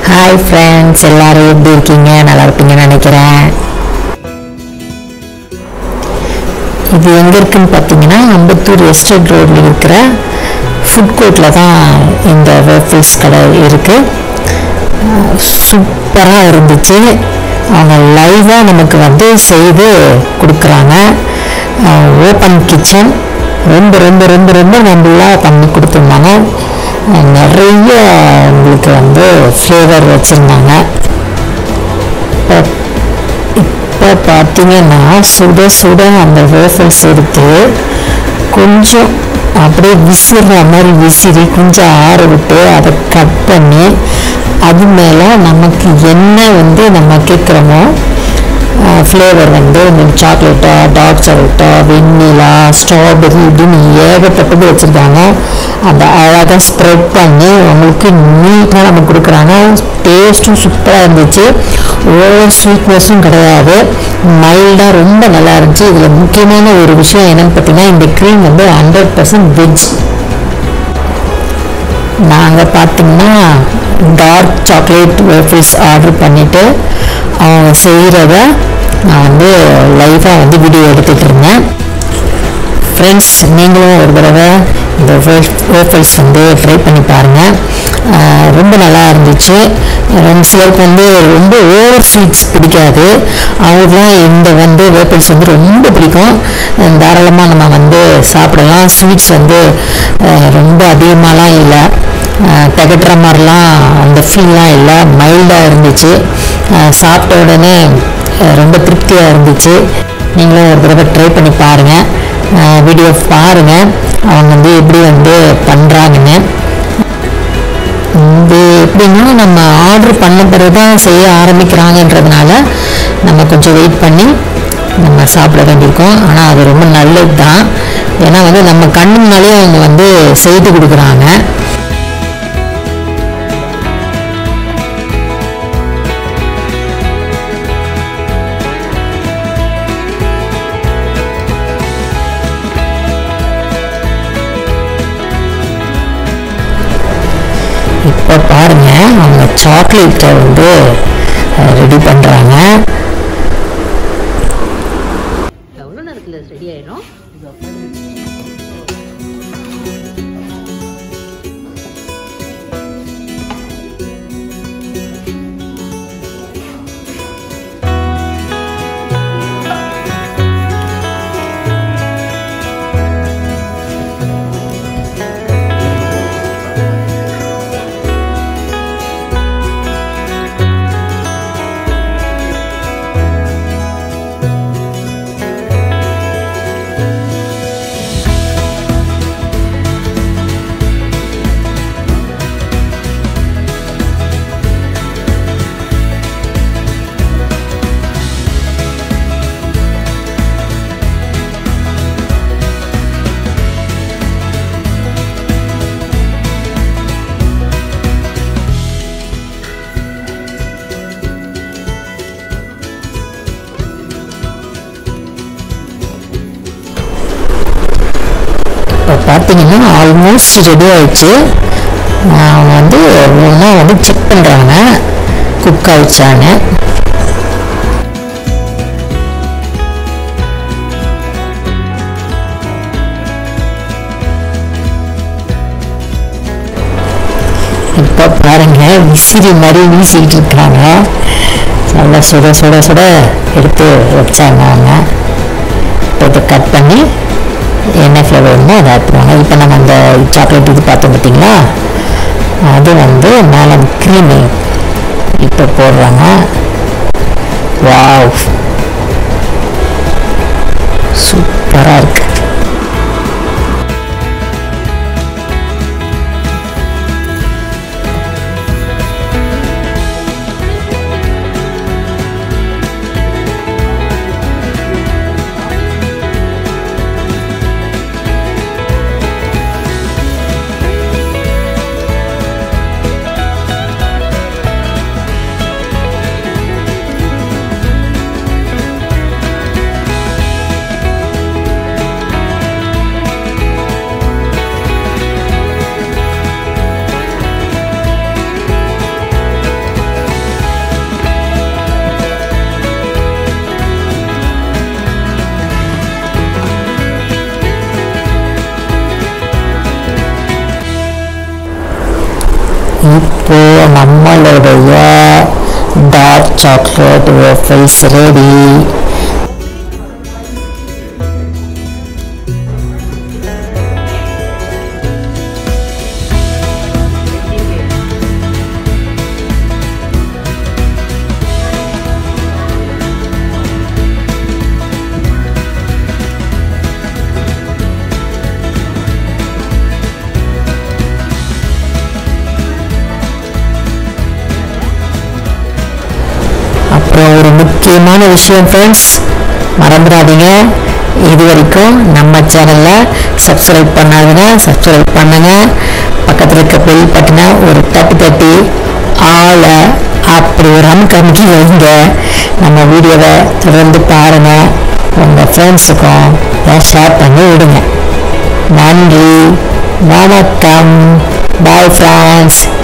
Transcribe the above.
hi friends எல்லாரும் எப்படி இருக்கீங்க நல்லா இருப்பீங்கன்னு நினைக்கிறேன் இது எங்கே இருக்குன்னு பார்த்தீங்கன்னா அம்பத்தூர் எஸ்டேட் ரோடில் இருக்கிற ஃபுட் கோர்ட்டில் தான் இந்த வேஃபிள்ஸ் கடை இருக்குது சூப்பராக இருந்துச்சு அவங்க லைவாக நமக்கு வந்து செய்து கொடுக்குறாங்க ஓப்பன் கிச்சன் ரொம்ப ரொம்ப ரொம்ப ரொம்ப நம்பளாக பண்ணி கொடுத்துருந்தாங்க அஹ் நிறைய உங்களுக்கு வந்து ஃப்ளேவர் வச்சுருந்தாங்க இப்போ இப்போ பார்த்தீங்கன்னா சுட சுட அந்த வேஃபல்ஸ் எடுத்து கொஞ்சம் அப்படியே விசிறுற மாதிரி விசிறி கொஞ்சம் ஆற விட்டு அதை கட் பண்ணி அது மேலே நமக்கு என்ன வந்து நம்ம கேட்குறோமோ ஃப்ளேவர் வந்து சாக்லேட்டா டார்க் சாக்லேட்டா வெண்ணிலா ஸ்ட்ராபெரி இப்படின்னு ஏகப்பட்டது வச்சுருக்காங்க அந்த அழகாக ஸ்ப்ரெட் பண்ணி உங்களுக்கு நீட்டாக நமக்கு கொடுக்குறாங்க டேஸ்ட்டும் சூப்பராக இருந்துச்சு ஓவர் ஸ்வீட்னஸும் கிடையாது மைல்டாக ரொம்ப நல்லா இருந்துச்சு இதில் முக்கியமான ஒரு விஷயம் என்னன்னு பார்த்தீங்கன்னா இந்த க்ரீம் வந்து ஹண்ட்ரட் பர்சன்ட் வெஜ் நாங்கள் பார்த்தீங்கன்னா டார்க் சாக்லேட் வேஃபிள்ஸ் ஆர்டர் பண்ணிவிட்டு அவங்க செய்கிறத நான் வந்து லைவாக வந்து வீடியோ எடுத்துகிட்டு இருந்தேன் ஃப்ரெண்ட்ஸ் நீங்களும் ஒரு தடவை இந்த வேஃபல்ஸ் வந்து ட்ரை பண்ணி பாருங்கள் ஆஹ் ரொம்ப நல்லா இருந்துச்சு ரொம்ப சிலருக்கு வந்து ரொம்ப ஓவர் ஸ்வீட்ஸ் பிடிக்காது அவங்களுக்குலாம் இந்த வந்து வேஃபல்ஸ் வந்து ரொம்ப பிடிக்கும் அஹ் தாராளமாக நம்ம வந்து சாப்பிடலாம் ஸ்வீட்ஸ் வந்து ஆஹ் ரொம்ப அதிகமாகலாம் இல்லை ஆஹ் திகட்டுற மாதிரிலாம் அந்த ஃபீல்லாம் இல்லை மைல்டாக இருந்துச்சு ஆஹ் சாப்பிட்ட உடனே ஆஹ் ரொம்ப திருப்தியாக இருந்துச்சு நீங்களும் ஒரு தடவை ட்ரை பண்ணி பாருங்கள் வீடியோ பாருங்கள் அவங்க வந்து எப்படி வந்து பண்ணுறாங்கன்னு இது எப்படின்னா நம்ம ஆர்டர் பண்ண பிறகு தான் செய்ய ஆரம்பிக்கிறாங்கன்றதுனால நம்ம கொஞ்சம் வெயிட் பண்ணி நம்ம சாப்பிட வேண்டியிருக்கோம் ஆனால் அது ரொம்ப நல்லது தான் ஏன்னா வந்து நம்ம கண்ணு முன்னாலே அவங்க வந்து செய்து கொடுக்குறாங்க இப்போ பாருங்க அவங்க சாக்லேட்டை வந்து ரெடி பண்ணுறாங்க எவ்வளோ நேரத்தில் ரெடி ஆயிடும் இப்போ பார்த்தீங்கன்னா ஆல்மோஸ்ட் ரெடி ஆயிடுச்சு அவங்க வந்து ஒன்றா வந்து செக் பண்ணுறாங்க குக் ஆயிடுச்சான்னு இப்போ பாருங்க விசிறி மாதிரி வீசிக்கிட்டு இருக்காங்க நல்லா சுட சுட சுட எடுத்து வச்சாங்க அவங்க இப்போ இதை கட் பண்ணி என்ன ஃப்ளேவர் வேணுமோ அதை ஆட் பண்ணுவாங்க இப்போ நம்ம அந்த சாக்லேட் இது பார்த்தோம் பார்த்தீங்களா அது வந்து மேலே க்ரீமு இப்போ போடுறாங்க வாவ் சூப்பராக இருக்கு இப்போ நம்மளுடைய டார்க் சாக்லேட் வேஃபல்ஸ் ரெடி அப்புறம் ஒரு முக்கியமான விஷயம் ஃப்ரெண்ட்ஸ் மறந்துடாதீங்க இது வரைக்கும் நம்ம சேனலில் சப்ஸ்கிரைப் பண்ணாதுன்னா சப்ஸ்கிரைப் பண்ணுங்க பக்கத்தில் இருக்க பெல் பட்டனை ஒரு தட்டு தட்டி ஆளை அப்படி ஒரு அமுக்கு அமுக்கி வைங்க நம்ம வீடியோவை தொடர்ந்து பாருங்கள் உங்கள் ஃப்ரெண்ட்ஸுக்கும் ஷேர் பண்ணி விடுங்க நன்றி வணக்கம் பாய் ஃப்ரெண்ட்ஸ்